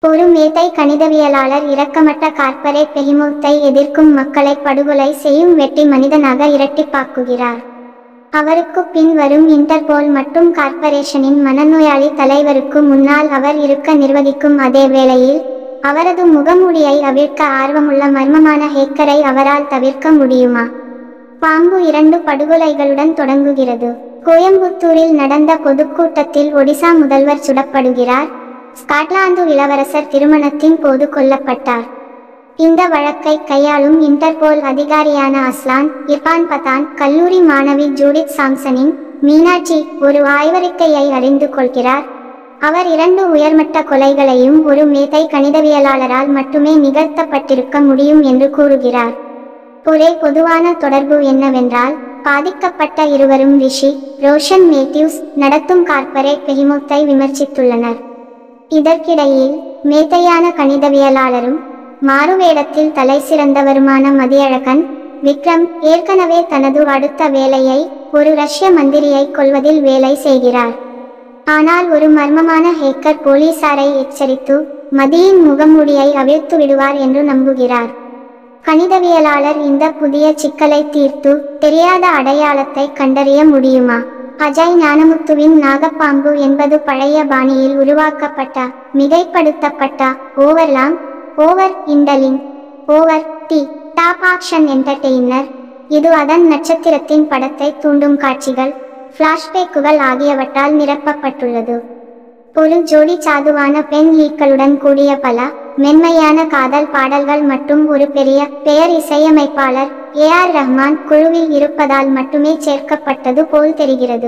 ஒரு மேதை கணிதவியலாளர் இரக்கமற்ற கார்ப்பரேட் பெஹிமோத்தை எதிர்க்கும் மக்களை படுகொலை செய்யும் வெட்டி மனிதனாக இரட்டிப்பாக்குகிறார் அவருக்கு பின் வரும் இன்டர்போல் மற்றும் கார்ப்பரேஷனின் மனநோயாளி தலைவருக்கு முன்னால் அவர் இருக்க நிர்வகிக்கும் அதே வேளையில் அவரது முகமூடியை அவிழ்க்க ஆர்வமுள்ள மர்மமான ஹேக்கரை அவரால் தவிர்க்க முடியுமா பாம்பு இரண்டு படுகொலைகளுடன் தொடங்குகிறது கோயம்புத்தூரில் நடந்த பொதுக்கூட்டத்தில் ஒடிசா முதல்வர் சுடப்படுகிறார் ஸ்காட்லாந்து இளவரசர் திருமணத்தின் போது கொல்லப்பட்டார் இந்த வழக்கை கையாளும் இன்டர்போல் அதிகாரியான அஸ்லான் இர்பான் பதான் கல்லூரி மாணவி ஜூடித் சாம்சனின் மீனாட்சி ஒரு ஆய்வறிக்கையை அறிந்து கொள்கிறார் அவர் இரண்டு உயர்மட்ட கொலைகளையும் ஒரு மேதை கணிதவியலாளரால் மட்டுமே நிகழ்த்தப்பட்டிருக்க முடியும் என்று கூறுகிறார் ஒரே பொதுவான தொடர்பு என்னவென்றால் பாதிக்கப்பட்ட இருவரும் ரிஷி ரோஷன் மேத்யூஸ் நடத்தும் கார்ப்பரேட் பெஹிமோத்தை விமர்சித்துள்ளனர் இதற்கிடையில் மேதையான கணிதவியலாளரும் மாறுவேடத்தில் தலை சிறந்தவருமான மதியழகன் விக்ரம் ஏற்கனவே தனது அடுத்த வேலையை ஒரு ரஷ்ய மந்திரியை கொல்வதில் வேலை செய்கிறார் ஆனால் ஒரு மர்மமான ஹேக்கர் போலீசாரை எச்சரித்து மதியின் முகமூடியை அவிழ்த்து விடுவார் என்று நம்புகிறார் கணிதவியலாளர் இந்த புதிய சிக்கலை தீர்த்து தெரியாத அடையாளத்தை கண்டறிய முடியுமா அஜய் ஞானமுத்துவின் நாகப்பாம்பு என்பது பழைய பாணியில் உருவாக்கப்பட்ட மிகைப்படுத்தப்பட்ட ஓவர்லாம் over indulging over the top action entertainer இது அதன் நட்சத்திரத்தின் படத்தை தூண்டும் காட்சிகள் ஃப்ளாஷ்பேக்குகள் ஆகியவற்றால் நிரப்பப்பட்டுள்ளது ஒரு ஜோடி சாதுவான பெண் லீக்களுடன் கூடிய பல மென்மையான காதல் பாடல்கள் மற்றும் ஒரு பெரிய பெயர் இசையமைப்பாளர் ஏ ஆர் ரஹ்மான் குழுவில் இருப்பதால் மட்டுமே சேர்க்கப்பட்டது போல் தெரிகிறது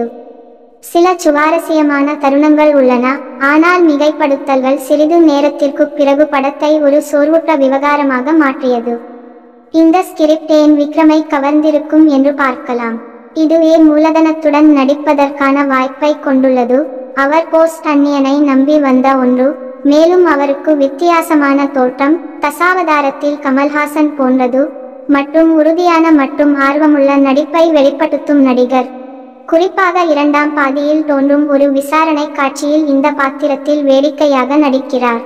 சில சுவாரஸ்யமான தருணங்கள் உள்ளன ஆனால் மிகைப்படுத்தல்கள் சிறிது நேரத்திற்கு பிறகு படத்தை ஒரு சோர்வுற்ற விவகாரமாக மாற்றியது இந்த ஸ்கிரிப்ட் ஏன் விக்ரமை கவர்ந்திருக்கும் என்று பார்க்கலாம் இதுவே மூலதனத்துடன் நடிப்பதற்கான வாய்ப்பை கொண்டுள்ளது அவர் போஸ்ட் அந்நியனை நம்பி வந்த ஒன்று மேலும் அவருக்கு வித்தியாசமான தோற்றம் தசாவதாரத்தில் கமல்ஹாசன் போன்றது மற்றும் உறுதியான மற்றும் ஆர்வமுள்ள நடிப்பை வெளிப்படுத்தும் நடிகர் குறிப்பாக இரண்டாம் பாதியில் தோன்றும் ஒரு விசாரணை காட்சியில் இந்த பாத்திரத்தில் வேடிக்கையாக நடிக்கிறார்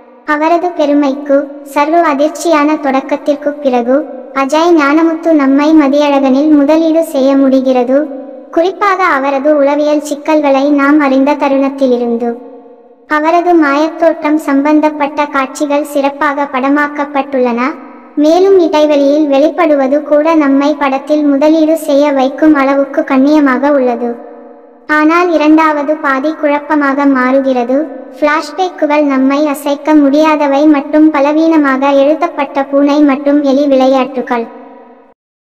அவரது பெருமைக்கு சர்வ அதிர்ச்சியான தொடக்கத்திற்கு பிறகு அஜய் ஞானமுத்து நம்மை மதியழகனில் முதலீடு செய்ய முடிகிறது குறிப்பாக அவரது உளவியல் சிக்கல்களை நாம் அறிந்த தருணத்திலிருந்து அவரது மாயத்தோற்றம் சம்பந்தப்பட்ட காட்சிகள் சிறப்பாக படமாக்கப்பட்டுள்ளன மேலும் இடைவெளியில் வெளிப்படுவது கூட நம்மை படத்தில் முதலீடு செய்ய வைக்கும் அளவுக்கு கண்ணியமாக உள்ளது ஆனால் இரண்டாவது பாதி குழப்பமாக மாறுகிறது ஃப்ளாஷ்பேக்குகள் நம்மை அசைக்க முடியாதவை மற்றும் பலவீனமாக எழுதப்பட்ட பூனை மற்றும் எலி விளையாட்டுகள்